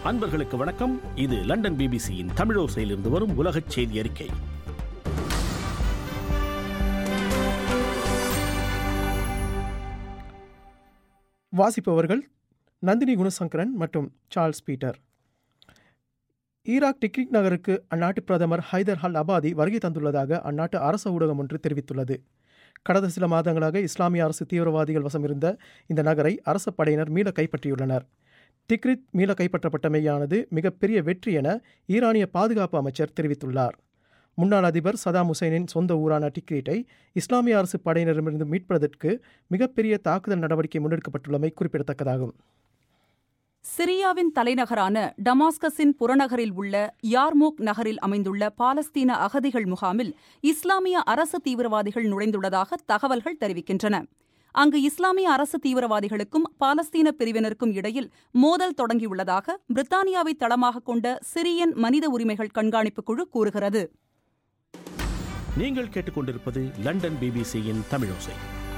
அன்பர்களுக்கு வணக்கம் இது லண்டன் பிபிசியின் தமிழோசையிலிருந்து வரும் உலகச் செய்தி அறிக்கை வாசிப்பவர்கள் நந்தினி குணசங்கரன் மற்றும் சார்ல்ஸ் பீட்டர் ஈராக் டிக்ரிக் நகருக்கு அந்நாட்டு பிரதமர் ஹைதர் அல் அபாதி வருகை தந்துள்ளதாக அந்நாட்டு அரச ஊடகம் ஒன்று தெரிவித்துள்ளது கடந்த சில மாதங்களாக இஸ்லாமிய அரசு தீவிரவாதிகள் வசம் இருந்த இந்த நகரை அரச படையினர் மீள கைப்பற்றியுள்ளனர் திக்ரித் மீள கைப்பற்றப்பட்டமையானது மிகப்பெரிய வெற்றி என ஈரானிய பாதுகாப்பு அமைச்சர் தெரிவித்துள்ளார் முன்னாள் அதிபர் சதாம் ஹுசைனின் சொந்த ஊரான டிக்ரீட்டை இஸ்லாமிய அரசு படையினரிடமிருந்து மீட்பதற்கு மிகப்பெரிய தாக்குதல் நடவடிக்கை முன்னெடுக்கப்பட்டுள்ளமை குறிப்பிடத்தக்கதாகும் சிரியாவின் தலைநகரான டமாஸ்கஸின் புறநகரில் உள்ள யார்மோக் நகரில் அமைந்துள்ள பாலஸ்தீன அகதிகள் முகாமில் இஸ்லாமிய அரசு தீவிரவாதிகள் நுழைந்துள்ளதாக தகவல்கள் தெரிவிக்கின்றன அங்கு இஸ்லாமிய அரசு தீவிரவாதிகளுக்கும் பாலஸ்தீன பிரிவினருக்கும் இடையில் மோதல் தொடங்கியுள்ளதாக பிரித்தானியாவை தளமாக கொண்ட சிரியன் மனித உரிமைகள் கண்காணிப்பு குழு கூறுகிறது நீங்கள் கேட்டுக்கொண்டிருப்பது லண்டன் பிபிசியின் தமிழோசை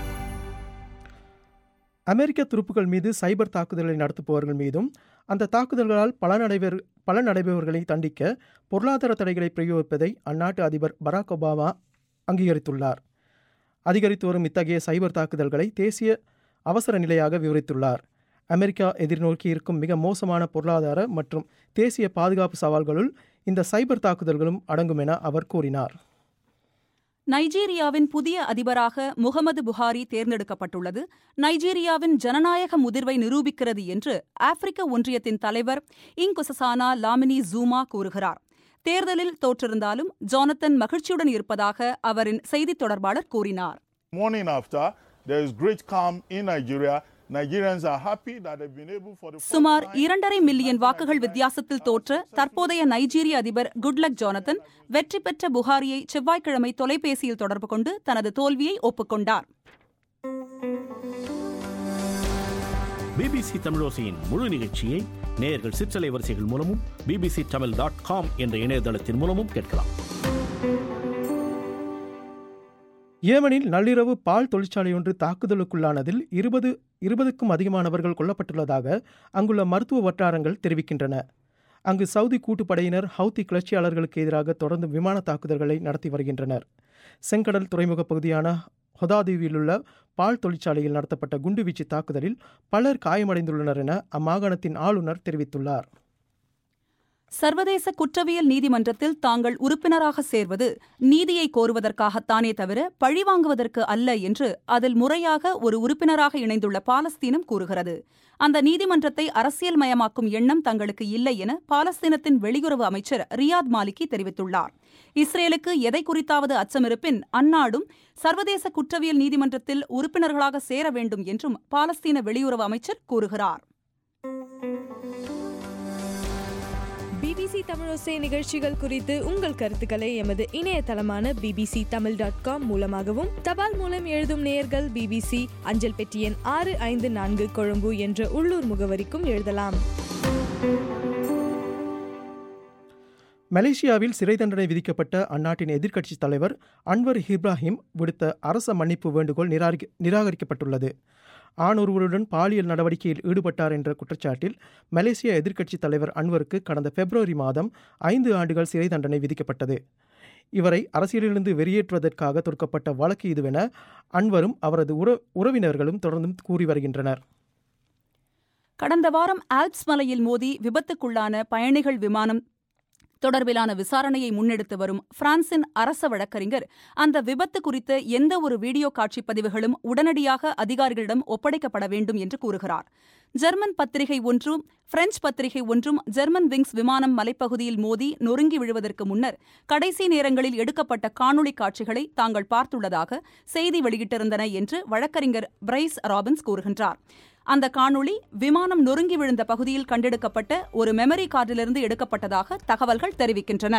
அமெரிக்க துருப்புகள் மீது சைபர் தாக்குதல்களை நடத்துபவர்கள் மீதும் அந்த தாக்குதல்களால் பலனடைவர் பலனடைபவர்களை தண்டிக்க பொருளாதார தடைகளை பிரயோகிப்பதை அந்நாட்டு அதிபர் பராக் ஒபாமா அங்கீகரித்துள்ளார் அதிகரித்து வரும் இத்தகைய சைபர் தாக்குதல்களை தேசிய அவசர நிலையாக விவரித்துள்ளார் அமெரிக்கா எதிர்நோக்கி இருக்கும் மிக மோசமான பொருளாதார மற்றும் தேசிய பாதுகாப்பு சவால்களுள் இந்த சைபர் தாக்குதல்களும் அடங்கும் என அவர் கூறினார் நைஜீரியாவின் புதிய அதிபராக முகமது புகாரி தேர்ந்தெடுக்கப்பட்டுள்ளது நைஜீரியாவின் ஜனநாயக முதிர்வை நிரூபிக்கிறது என்று ஆப்பிரிக்க ஒன்றியத்தின் தலைவர் இங்குசசானா லாமினி ஜூமா கூறுகிறார் தேர்தலில் தோற்றிருந்தாலும் ஜோனத்தன் மகிழ்ச்சியுடன் இருப்பதாக அவரின் செய்தித் தொடர்பாளர் கூறினார் Morning after, there is great calm in Nigeria. Nigerians are happy that they've been able for the first சுமார் time இரண்டரை மில்லியன் வாக்குகள் வித்தியாசத்தில் தோற்ற தற்போதைய நைஜீரிய அதிபர் குட்லக் ஜோனத்தன் வெற்றி பெற்ற புகாரியை செவ்வாய்க்கிழமை தொலைபேசியில் தொடர்பு கொண்டு தனது தோல்வியை ஒப்புக்கொண்டார் பிபிசி தமிழோசையின் முழு நிகழ்ச்சியை நேயர்கள் சிற்றலை வரிசைகள் மூலமும் பிபிசி தமிழ் டாட் காம் என்ற இணையதளத்தின் மூலமும் கேட்கலாம் ஏமனில் நள்ளிரவு பால் தொழிற்சாலையொன்று தாக்குதலுக்குள்ளானதில் இருபது இருபதுக்கும் அதிகமானவர்கள் கொல்லப்பட்டுள்ளதாக அங்குள்ள மருத்துவ வட்டாரங்கள் தெரிவிக்கின்றன அங்கு சவுதி கூட்டுப்படையினர் ஹவுதி கிளர்ச்சியாளர்களுக்கு எதிராக தொடர்ந்து விமான தாக்குதல்களை நடத்தி வருகின்றனர் செங்கடல் துறைமுக பகுதியான ஹொதாதீவிலுள்ள பால் தொழிற்சாலையில் நடத்தப்பட்ட குண்டுவீச்சு தாக்குதலில் பலர் காயமடைந்துள்ளனர் என அம்மாகாணத்தின் ஆளுநர் தெரிவித்துள்ளார் சர்வதேச குற்றவியல் நீதிமன்றத்தில் தாங்கள் உறுப்பினராக சேர்வது நீதியை கோருவதற்காகத்தானே தவிர பழிவாங்குவதற்கு அல்ல என்று அதில் முறையாக ஒரு உறுப்பினராக இணைந்துள்ள பாலஸ்தீனம் கூறுகிறது அந்த நீதிமன்றத்தை அரசியல்மயமாக்கும் எண்ணம் தங்களுக்கு இல்லை என பாலஸ்தீனத்தின் வெளியுறவு அமைச்சர் ரியாத் மாலிகி தெரிவித்துள்ளார் இஸ்ரேலுக்கு எதை குறித்தாவது அச்சமிருப்பின் அந்நாடும் சர்வதேச குற்றவியல் நீதிமன்றத்தில் உறுப்பினர்களாக சேர வேண்டும் என்றும் பாலஸ்தீன வெளியுறவு அமைச்சர் கூறுகிறார் பிபிசி தமிழோசை நிகழ்ச்சிகள் குறித்து உங்கள் கருத்துக்களை எமது இணையதளமான பிபிசி தமிழ் டாட் காம் மூலமாகவும் தபால் மூலம் எழுதும் நேயர்கள் பிபிசி அஞ்சல் பெட்டி எண் ஆறு ஐந்து நான்கு கொழும்பு என்ற உள்ளூர் முகவரிக்கும் எழுதலாம் மலேசியாவில் சிறை தண்டனை விதிக்கப்பட்ட அந்நாட்டின் எதிர்க்கட்சித் தலைவர் அன்வர் இப்ராஹிம் விடுத்த அரச மன்னிப்பு வேண்டுகோள் நிராகரி நிராகரிக்கப்பட்டுள்ளது ஆணொருவருடன் பாலியல் நடவடிக்கையில் ஈடுபட்டார் என்ற குற்றச்சாட்டில் மலேசிய எதிர்க்கட்சித் தலைவர் அன்வருக்கு கடந்த பிப்ரவரி மாதம் ஐந்து ஆண்டுகள் சிறை தண்டனை விதிக்கப்பட்டது இவரை அரசியலிலிருந்து வெளியேற்றுவதற்காக தொடுக்கப்பட்ட வழக்கு இதுவென அன்வரும் அவரது உற உறவினர்களும் தொடர்ந்தும் கூறி வருகின்றனர் கடந்த வாரம் ஆல்ப்ஸ் மலையில் மோதி விபத்துக்குள்ளான பயணிகள் விமானம் தொடர்பிலான விசாரணையை முன்னெடுத்து வரும் பிரான்சின் அரச வழக்கறிஞர் அந்த விபத்து குறித்த எந்த ஒரு வீடியோ காட்சி பதிவுகளும் உடனடியாக அதிகாரிகளிடம் ஒப்படைக்கப்பட வேண்டும் என்று கூறுகிறார் ஜெர்மன் பத்திரிகை ஒன்றும் பிரெஞ்சு பத்திரிகை ஒன்றும் ஜெர்மன் விங்ஸ் விமானம் மலைப்பகுதியில் மோதி நொறுங்கி விழுவதற்கு முன்னர் கடைசி நேரங்களில் எடுக்கப்பட்ட காணொளி காட்சிகளை தாங்கள் பார்த்துள்ளதாக செய்தி வெளியிட்டிருந்தன என்று வழக்கறிஞர் பிரைஸ் ராபின்ஸ் கூறுகின்றார் அந்த காணொளி விமானம் நொறுங்கி விழுந்த பகுதியில் கண்டெடுக்கப்பட்ட ஒரு மெமரி கார்டிலிருந்து எடுக்கப்பட்டதாக தகவல்கள் தெரிவிக்கின்றன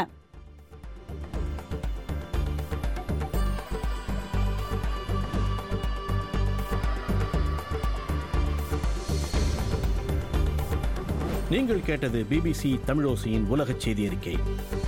நீங்கள் கேட்டது பிபிசி தமிழோசையின் உலகச் செய்தி அறிக்கை